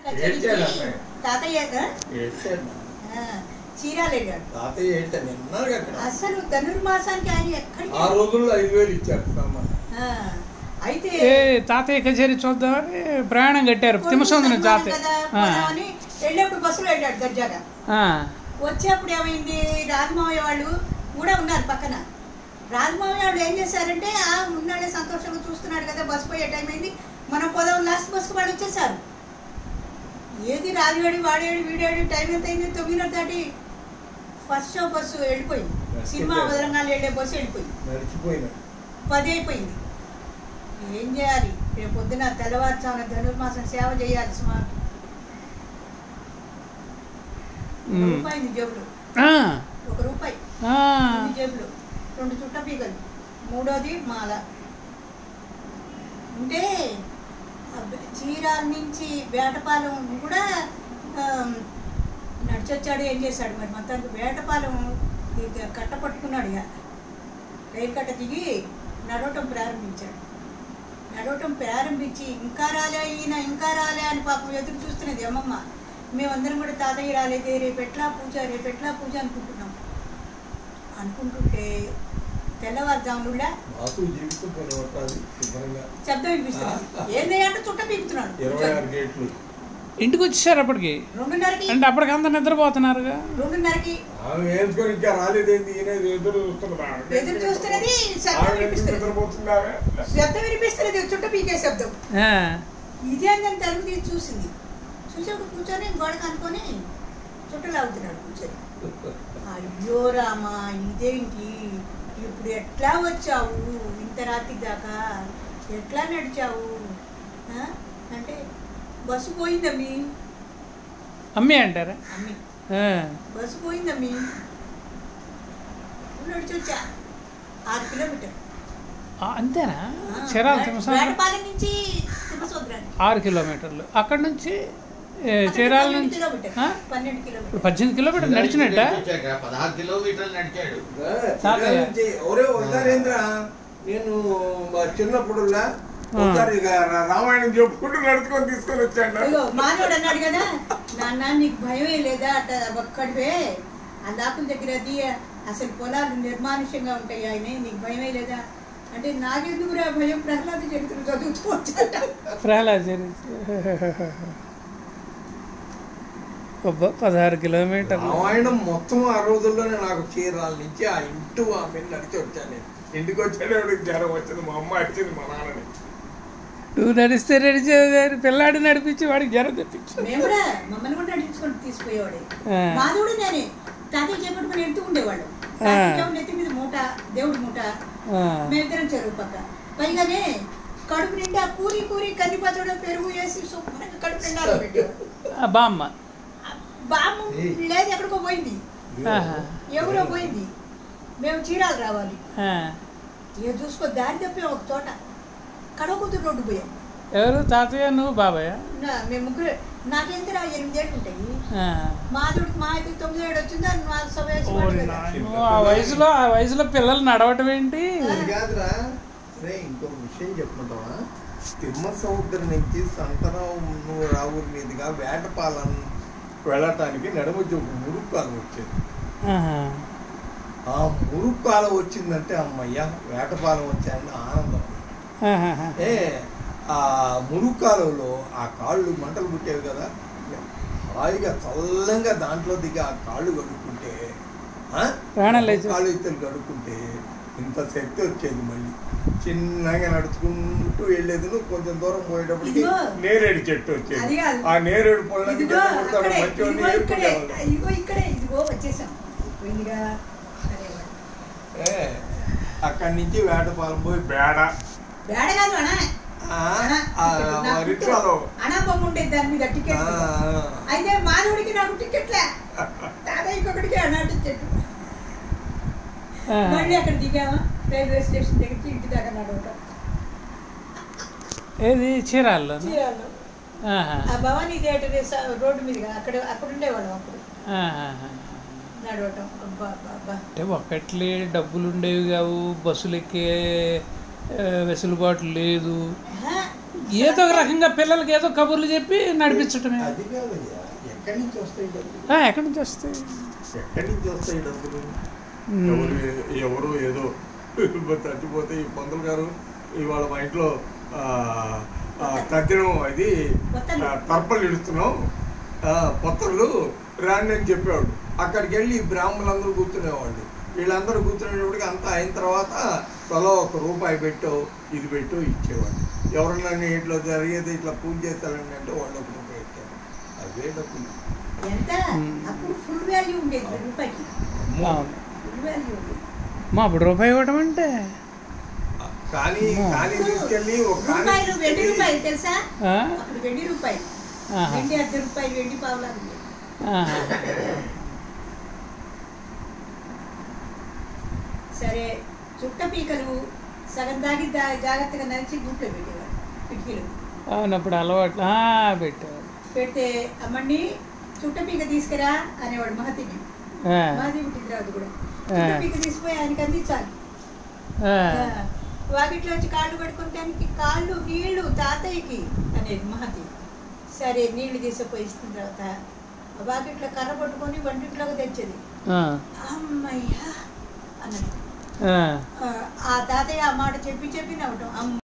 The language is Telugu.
కచేరీకి ఏడ్చాడు అబ్బాయి. తాతయ్య ఆ? ఏడ్చాడు ఆ, చీరాలు వెళ్ళాడు తాతయ్య ఏంటని విన్నారు అక్కడ అసలు ధనుర్మాసానికి ఆయన ఎక్కడికి ఆ రోజుల్లో ఐదు వేలు ఇచ్చారు సామాన్ ఆ, అయితే ఏ తాతయ్య కచేరీ చూద్దామని ప్రయాణం కట్టారు తిమ్మసముద్రం కొడుకు తాతయ్య కదా, ఆ, పోదామని వెళ్ళేప్పుడు బస్సులో వెళ్ళాడు దర్జాగా ఆ, వచ్చేప్పుడు ఏమైంది రాజమౌళి వాళ్ళు కూడా ఉన్నారు పక్కన రాజమౌళి వాళ్ళు ఏం చేశారంటే ఆ ఉన్నాడే సంతోషంగా చూస్తున్నాడు కదా బస్సు పోయే టైం అయింది మనం పోదాం లాస్ట్ బస్సుకు వాళ్ళు వచ్చేసారు ఏది రాజువాడి వాడేడు వీడేడు టైం ఎంత అయింది తొమ్మిదిన్నర దాటి ఫస్ట్ షో బస్సు వెళ్ళిపోయింది సినిమా వదలంగా వెళ్ళే బస్సు వెళ్ళిపోయింది నడిచిపోయినాడు పది అయిపోయింది ఏం చేయాలి రేపు పొద్దున తెల్లవారుజామున ధనుర్మాసం సేవ చేయాలి సుమారు ఒక ఉమ్. రూపాయి ఉంది జేబులో ఆ, ఒక రూపాయి ఆ, ఉంది జేబులో రెండు చుట్ట పీకలు మూడోది మాల అంటే ఆ బె- చీరాల నుంచి వేటపాలెం కూడా ఆ, నడిచొచ్చాడు ఏం చేశాడు మరి మొత్తానికి వేటపాలెం ఇక కట్ట పట్టుకున్నాడు ఇక రైలు కట్ట దిగి నడవటం ప్రారంభించాడు నడవటం ప్రారంభించి ఇంకా రాలే ఈయన ఇంకా రాలే అని పాపం ఎదురు చూస్తున్నది అమ్మమ్మ మేమందరం కూడా తాతయ్య రాలేదే రేపెట్లా పూజ రేపెట్లా పూజ అనుకుంటున్నాం అనుకుంటుంటే తెల్లవారుజామునులా మాకు జీవితం కొనవట్టాలి శుభ్రంగా శబ్దం వినిపిస్తుంది ఏంది అంటే చుట్ట పీకుతున్నాడు ఇరవై ఆరు గేట్లు ఇంటికి వచ్చేసారు అప్పటికి రెండున్నరకి అంటే అప్పటికంతా నిద్రపోతున్నారుగా రెండున్నరకి ఆమె వేసుకొని ఇంకా రాలేదేంది ఈయన ఎదురు చూస్తున్నదా ఎదురు చూస్తున్నది శబ్దం ఆమె ఎందుకు వినిపిస్తుంది నిద్రపోతుందా ఆమె? శబ్దం వినిపిస్తున్నది చుట్ట పీకే శబ్దం ఆ, ఇదే అని తలుపు తీసి చూసింది చూసాడు కూర్చొని గోడకు అనుకొని చుట్టలాగుతున్నాడు కూర్చొని అయ్యో రామా ఇదేంటి ఇప్పుడు ఎట్లా వచ్చావు ఇంత రాత్రి దాకా ఎట్లా నడిచావు ఆ? అంటే బస్సు పోయిందమ్మి అమ్మే అంటారా అమ్మి ఆ, బస్సు పోయిందమ్మి నడిచి వచ్చా ఆరు కిలోమీటర్ ఆ, అంతేనా చీరాల తిమ్మసముద్రం వేటపాలెం నుంచి తిమ్మసముద్రానికి ఆరు కిలోమీటర్లు అక్కడ నుంచి ఏ, చీరాల పన్నెండు నుంచి కిలోమీటర్ ఆ? పన్నెండు ఇప్పుడు కిలోమీటర్ పద్దెనిమిది కిలోమీటర్లు నడిచినట్ట వచ్చాక పదహారు కిలోమీటర్లు నడిచాడు ఏ, తాతయ్య. చిన్నప్పటి నుంచి, ఒరే ఒకసారేంద్ర నేను మా చిన్నప్పుడులా ఒకసారి ఇక రా- రామాయణం చెప్పుకుంటూ నడుచుకొని తీసుకొని వచ్చాడు అయ్యో మానవుడు అన్నాడు కదా నాన్న నీకు భయమే లేదా అట్ట ఒక్కడివే ఆ లాకుల దగ్గర అది అసలు పొలాలు నిర్మానుష్యంగా ఉంటాయి ఆయన నీకు భయమే లేదా అంటే నాకెందుకురా భయం ప్రహ్లాద చరిత్ర చదువుతూ వచ్చాట ప్రహ్లాద్ చరిత్ర అబ్బా, పదహారు కిలోమీటర్లు రామాయణం మొత్తం ఆ రోజుల్లోనే నాకు చీరాల నుంచి ఆ ఇంటి ఆమె నడిచి వచ్చాను నేను ఇంటికి వచ్చేటప్పుడు జ్వరం వచ్చింది మా అమ్మ వచ్చింది మా నాన్నని నువ్వు నడిస్తే నడిచావు కానీ పిల్లాడి నడిపించి వాడికి జ్వరం తెప్పించు మేము కూడా మమ్మల్ని కూడా నడిపించుకొని తీసుకుపోయేవాడే ఆ. మాది కూడా నేనే తాతయ్య చేపట్టుకుని వెళ్తూ ఉండేవాడు ఆ. తాతయ్య నెత్తి మీద మూట దేవుడి మూట ఆ, మేమిద్దరం చెరువు పక్క పైగానే కడుపు నిండా కూరి కూరి కందిపచ్చడం పెరుగు వేసి శుభ్రంగా కడుపు నిండా పెట్టేవాడు ఆ, బామ్మ బామ్మ లేదు ఎక్కడికో పోయింది ఆహా. ఎవరో పోయింది మేము చీరాలు రావాలి ఆ. ఇక చూసుకో దారి తప్పే ఒక చోట కడవకూతురు రోడ్డు పోయాం ఎవరు తాతయ్య నువ్వు బాబాయ్ నా- మేము ముగ్గురు నాకెంత ఎనిమిదేళ్ళు ఉంటాయి మాధుడికి మా అయితే తొమ్మిది ఏడు వచ్చిందా నా సమయం ఆ వయసులో ఆ వయసులో పిల్లలు నడవటం ఏంటి అది కాదురా రే ఇంకో విషయం చెప్పుకుంటావా తిమ్మ సముద్రం నుంచి సంతరావు రావుల మీదుగా వేటపాలెం వెళ్ళటానికి నడుమ ఒక మురుక్కాలం వచ్చేది ఆహా. ఆ మురుక్కాలం వచ్చిందంటే అమ్మయ్య వేటపాలెం వచ్చాయని ఆనందం ఆహాహా. ఏ ఆ మురుక్కాలంలో ఆ కాళ్ళు మంటలు పుట్టేవి కదా హాయిగా చల్లంగా దాంట్లో దిగి ఆ కాళ్ళు కడుక్కుంటే ఆ? ప్రాణాలు లేచి- కాళ్ళు ఇద్దరు కడుక్కుంటే ఇంత శక్తి వచ్చేది మళ్ళీ చిన్నగా నడుచుకుంటూ వెళ్ళేది నువ్వు కొంచెం దూరం పోయేటప్పటికి ఇదిగో. నేరేడు చెట్టు అది వచ్చేది కాదు. ఆ నేరేడు పొలానికి ఇదిగో కొడతాడు అక్కడే, మంచి ఇదిగో ఇక్కడే ఏరుకునేవాళ్ళు ఇదిగో ఇక్కడే ఇదిగో వచ్చేసాం పోయిందిగా అనేవాడు ఏ, అక్కడి నుంచి వేటపాలెం పోయి బేడ బేడ కాదు అనా ఆ, ఆ, నా రిక్షాలో అనా బొమ్మ ఉండేది దాని మీద ఆ, టికెట్ అయితే మాధవుడికి నాకు టికెట్లే తాతయ్యకి ఒకటికి అనా టికెట్ ఆహా. మళ్ళీ అక్కడ దిగామా రైల్వే స్టేషన్ దగ్గరికి ఇంటి దాకా నడవటం ఏది చీరాల్లో చీరాల్లో ఆహా. ఆ భవానీ థియేటర్ స- రోడ్డు మీదుగా అక్కడ అక్కడ ఉండేవాళ్ళం అప్పుడు ఆహాహా. నడవటం అబ్బా అబ్బా అబ్బా అంటే ఒక్కట్లే డబ్బులు ఉండేవి కావు బస్సులు ఎక్కే ఆ, వెసులుబాటు లేదు ఆహా, ఏదో ఒక రకంగా పిల్లలకి ఏదో కబుర్లు చెప్పి నడిపించటమే అది కాదయ్యా ఎక్కడి నుంచి వస్తాయి డబ్బులు ఆ, ఎక్కడి నుంచి వస్తాయి ఎక్కడి నుంచి వస్తాయి డబ్బులు ఉమ్. ఎవరు ఎవరు ఏదో తగ్గిపోతే ఈ పంతులు గారు ఇవాళ మా ఇంట్లో ఆ, ఆ, తద్దినం అది కొత్తలు. ఆ, తర్పలు ఇడుస్తున్నాం ఆ, పొత్తలు రాండి అని చెప్పేవాడు అక్కడికి వెళ్ళి ఈ బ్రాహ్మణులందరూ కూర్చునేవాళ్ళు వీళ్ళందరూ కూర్చునేటప్పటికి అంతా అయిన తర్వాత తలో ఒక రూపాయి పెట్టో ఇది పెట్టో ఇచ్చేవాడు ఎవరన్నా నీ ఇంట్లో జరిగేది ఇట్లా పూజ చేస్తారండి అంటే వాళ్ళు ఒక రూపాయి ఇచ్చారు అవే డబ్బులు ఎంత అప్పుడు ఫుల్ వాల్యూ ఉండేది రూపాయికి అవును. ఫుల్ వాల్యూ ఉండేది మా అప్పుడు రూపాయి ఇవ్వటం అంటే కానీ కానీ తీసుకెళ్ళి ఒక కానీ రూపాయలు వెండి తీసుకెళ్ళి- రూపాయలు తెలుసా ఆ? అప్పుడు వెండి రూపాయలు ఆహా. వెండి అర్ధ రూపాయలు వెండి పావులాలు ఉండేవి. ఆహా. సరే చుట్ట పీకలు సగం దాగి దా- జాగ్రత్తగా నలిచి గుట్లో పెట్టేవాడు కిటికీలు అవును అప్పుడు అలవాట్లు ఆ, పెట్టారు పెడితే అమ్మండి చుట్ట పీక తీసుకురా అనేవాడు మహతిని ఆ, మహతి పుట్టిన తర్వాత కూడా ఆ. చుట్ట పీక తీసుకుపోయి ఆయనకి అందించాలి ఆ, ఆ, వాకిట్లో వచ్చి కాళ్ళు పడుకుంటానికి కాళ్ళు నీళ్లు తాతయ్యకి అనేది మహతి సరే నీళ్లు తీసుకుపోయి ఇస్తున్న తర్వాత ఆ వాకిట్లో కర్ర పట్టుకొని వంటింట్లోకి తెచ్చేది ఆ, అమ్మయ్యా అన్నది ఆ. ఆ, ఆ తాతయ్య ఆ మాట చెప్పి చెప్పి నవ్వటం అమ్మ